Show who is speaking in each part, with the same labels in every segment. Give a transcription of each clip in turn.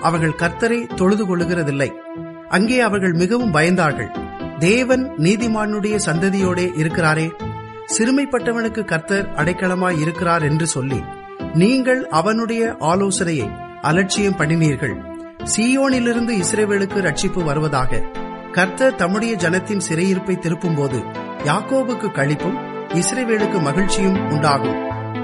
Speaker 1: அவர்கள் கர்த்தரை தொழுது கொள்ளுகிறதில்லை அங்கே அவர்கள் மிகவும் பயந்தார்கள் தேவன் நீதிமானுடைய சந்ததியோடே இருக்கிறாரே சிறுமைப்பட்டவனுக்கு கர்த்தர் அடைக்கலமாய் இருக்கிறார் என்று சொல்லி நீங்கள் அவனுடைய ஆலோசனையை அலட்சியம் பண்ணினீர்கள் சீயோனிலிருந்து இஸ்ரேவேலுக்கு ரட்சிப்பு வருவதாக கர்த்தர் தம்முடைய ஜனத்தின் சிறையிருப்பை திருப்பும்போது யாக்கோபுக்கு கழிப்பும் இஸ்ரேவேலுக்கு மகிழ்ச்சியும் உண்டாகும்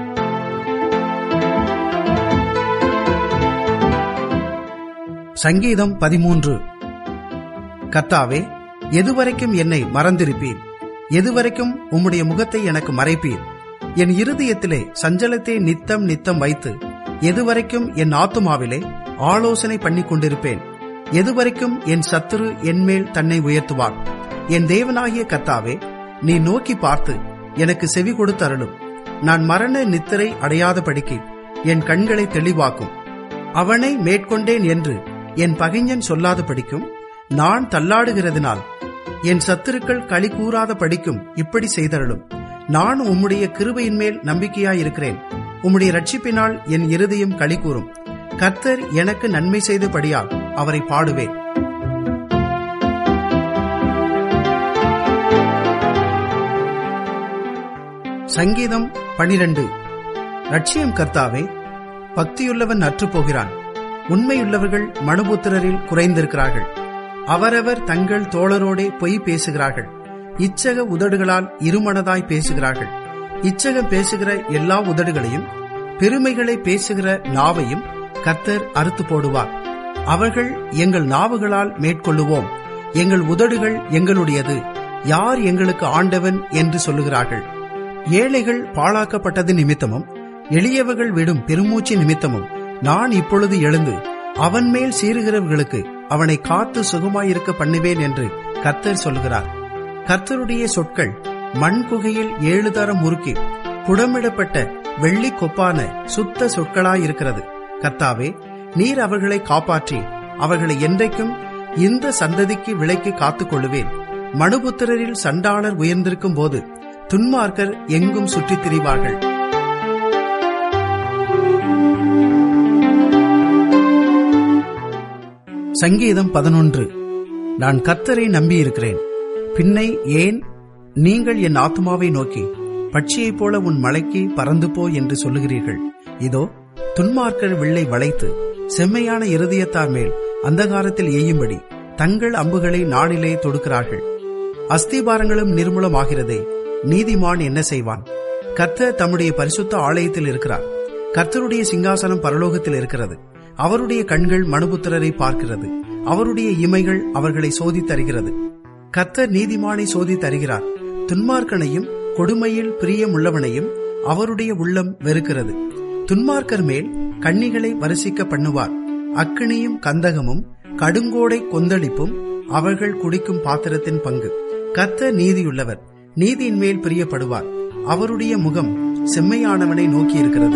Speaker 1: சங்கீதம் பதிமூன்று கர்த்தாவே எதுவரைக்கும் என்னை மறந்திருப்பீர் எதுவரைக்கும் உம்முடைய முகத்தை எனக்கு மறைப்பீர் என் இருதயத்திலே சஞ்சலத்தை நித்தம் நித்தம் வைத்து எதுவரைக்கும் என் ஆத்துமாவிலே ஆலோசனை பண்ணி கொண்டிருப்பேன் எதுவரைக்கும் என் சத்துரு என்மேல் தன்னை உயர்த்துவார் என் தேவனாகிய கர்த்தாவே நீ நோக்கி பார்த்து எனக்கு செவி கொடுத்தருளும் நான் மரண நித்திரை அடையாதபடிக்கு என் கண்களை தெளிவாக்கும் அவனை மேற்கொண்டேன் என்று என் பகைஞன் சொல்லாத படிக்கும் நான் தள்ளாடுகிறதினால் என் சத்துருக்கள் களி கூறாத படிக்கும் இப்படி செய்தருளும் நான் உம்முடைய கிருபையின் மேல் நம்பிக்கையாயிருக்கிறேன் உம்முடைய ரட்சிப்பினால் என் இருதயம் களி கூறும் கர்த்தர் எனக்கு நன்மை செய்தபடியால் அவரை பாடுவேன் சங்கீதம் பனிரெண்டு லட்சியம் கர்த்தாவே பக்தியுள்ளவன் அற்றுப் போகிறான் உண்மையுள்ளவர்கள் மனுபுத்திரரில் குறைந்திருக்கிறார்கள் அவரவர் தங்கள் தோழரோடே பொய் பேசுகிறார்கள் இச்சக உதடுகளால் இருமனதாய் பேசுகிறார்கள் இச்சகம் பேசுகிற எல்லா உதடுகளையும் பெருமைகளை பேசுகிற நாவையும் கர்த்தர் அறுத்து போடுவார் அவர்கள் எங்கள் நாவுகளால் மேற்கொள்ளுவோம் எங்கள் உதடுகள் எங்களுடையது யார் எங்களுக்கு ஆண்டவன் என்று சொல்லுகிறார்கள் ஏழைகள் பாழாக்கப்பட்டது நிமித்தமும் எளியவர்கள் விடும் பெருமூச்சு நிமித்தமும் நான் இப்பொழுது எழுந்து அவன் மேல் சீறுகிறவர்களுக்கு அவனை காத்து சுகமாயிருக்க பண்ணுவேன் என்று கர்த்தர் சொல்கிறார் கர்த்தருடைய சொற்கள் மண் குகையில் ஏழு தரம் முறுக்கி புடமிடப்பட்ட வெள்ளி கொப்பான சுத்த சொற்களாயிருக்கிறது கர்த்தாவே நீர் அவர்களை காப்பாற்றி அவர்களை என்றைக்கும் இந்த சந்ததிக்கு விலைக்கு காத்துக் கொள்ளுவேன் மனுபுத்திரரில் சண்டாளர் உயர்ந்திருக்கும் போது துன்மார்க்கர் எங்கும் சுற்றித் திரிவார்கள் சங்கீதம் பதினொன்று நான் கர்த்தரை நம்பியிருக்கிறேன் பின்னை ஏன் நீங்கள் என் ஆத்மாவை நோக்கி பட்சியைப் போல உன் மலைக்கு பறந்து போ என்று சொல்லுகிறீர்கள் இதோ துன்மார்க்கர் வில்லை வளைத்து செம்மையான இருதயத்தார் மேல் அந்தகாரத்தில் எய்யும்படி தங்கள் அம்புகளை நாளிலே தொடுக்கிறார்கள் அஸ்திபாரங்களும் நிர்மூலமாகிறதே நீதிமான் என்ன செய்வான் கர்த்தர் தம்முடைய பரிசுத்த ஆலயத்தில் இருக்கிறார் கர்த்தருடைய சிங்காசனம் பரலோகத்தில் இருக்கிறது அவருடைய கண்கள் மனுபுத்திரரை பார்க்கிறது அவருடைய இமைகள் அவர்களை சோதி தருகிறது கர்த்தர் நீதிமானை சோதி தருகிறார் துன்மார்க்கனையும் கொடுமையில் பிரியமுள்ளவனையும் அவருடைய உள்ளம் வெறுக்கிறது துன்மார்க்கர் மேல் கண்ணிகளை வரிசிக்க பண்ணுவார் அக்கினியும் கந்தகமும் கடுங்கோடை கொந்தளிப்பும் அவர்கள் குடிக்கும் பாத்திரத்தின் பங்கு கர்த்தர் நீதியுள்ளவர் நீதியின் மேல் பிரியப்படுவார் அவருடைய முகம் செம்மையானவனை நோக்கியிருக்கிறது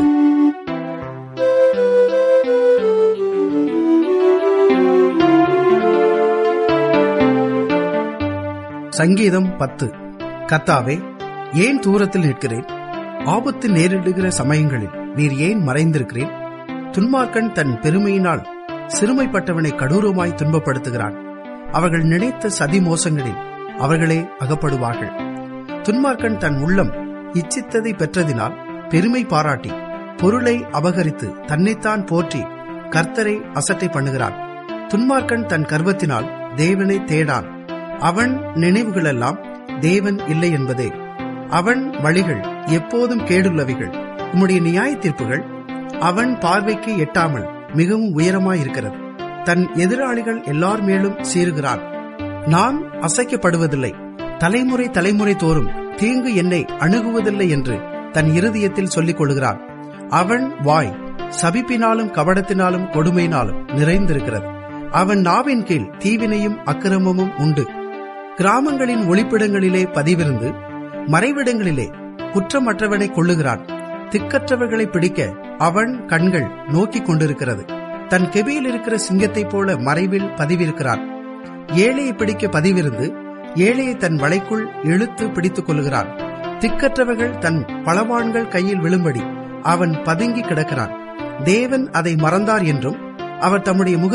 Speaker 1: சங்கீதம் பத்து கத்தாவே ஏன் தூரத்தில் நிற்கிறேன் ஆபத்து நேரிடுகிற சமயங்களில் நீர் ஏன் மறைந்திருக்கிறேன் துன்மார்க்கன் தன் பெருமையினால் சிறுமைப்பட்டவனை கடூரமாய் துன்பப்படுத்துகிறான் அவர்கள் நினைத்த சதி மோசங்களில் அவர்களே அகப்படுவார்கள் துன்மார்க்கன் தன் உள்ளம் இச்சித்ததை பெற்றதினால் பெருமை பாராட்டி பொருளை அபகரித்து தன்னைத்தான் போற்றி கர்த்தரை அசட்டை பண்ணுகிறான் துன்மார்க்கன் தன் கர்வத்தினால் தேவனை தேடான் அவன் நினைவுகளெல்லாம் தேவன் இல்லை என்பதே அவன் வழிகள் எப்போதும் கேடுள்ளவைகள் உம்முடைய நியாய தீர்ப்புகள் அவன் பார்வைக்கு எட்டாமல் மிகவும் உயரமாயிருக்கிறது தன் எதிராளிகள் எல்லார் மேலும் சீறுகிறான் நான் அசைக்கப்படுவதில்லை தலைமுறை தலைமுறை தோறும் தீங்கு என்னை அணுகுவதில்லை என்று தன் இருதயத்தில் சொல்லிக் கொள்கிறான் அவன் வாய் சபிப்பினாலும் கபடத்தினாலும் கொடுமையினாலும் நிறைந்திருக்கிறது அவன் நாவின் கீழ் தீவினையும் அக்கிரமமும் உண்டு கிராமங்களின் ஒளிப்பிடங்களிலே பதிவிருந்து மறைவிடங்களிலே குற்றமற்றவனை கொள்ளுகிறான் திக்கற்றவர்களை பிடிக்க அவன் கண்கள் நோக்கிக் கொண்டிருக்கிறது தன் கெபியில் இருக்கிற சிங்கத்தைப் போல மறைவில் பதிவிருக்கிறான் ஏழையை பிடிக்க பதிவிருந்து ஏழையை தன் வலைக்குள் இழுத்து பிடித்துக் கொள்கிறான் திக்கற்றவர்கள் தன் பலவான்கள் கையில் விழும்படி அவன் பதுங்கி கிடக்கிறான் தேவன் அதை மறந்தார் என்றும் அவர் தம்முடைய முக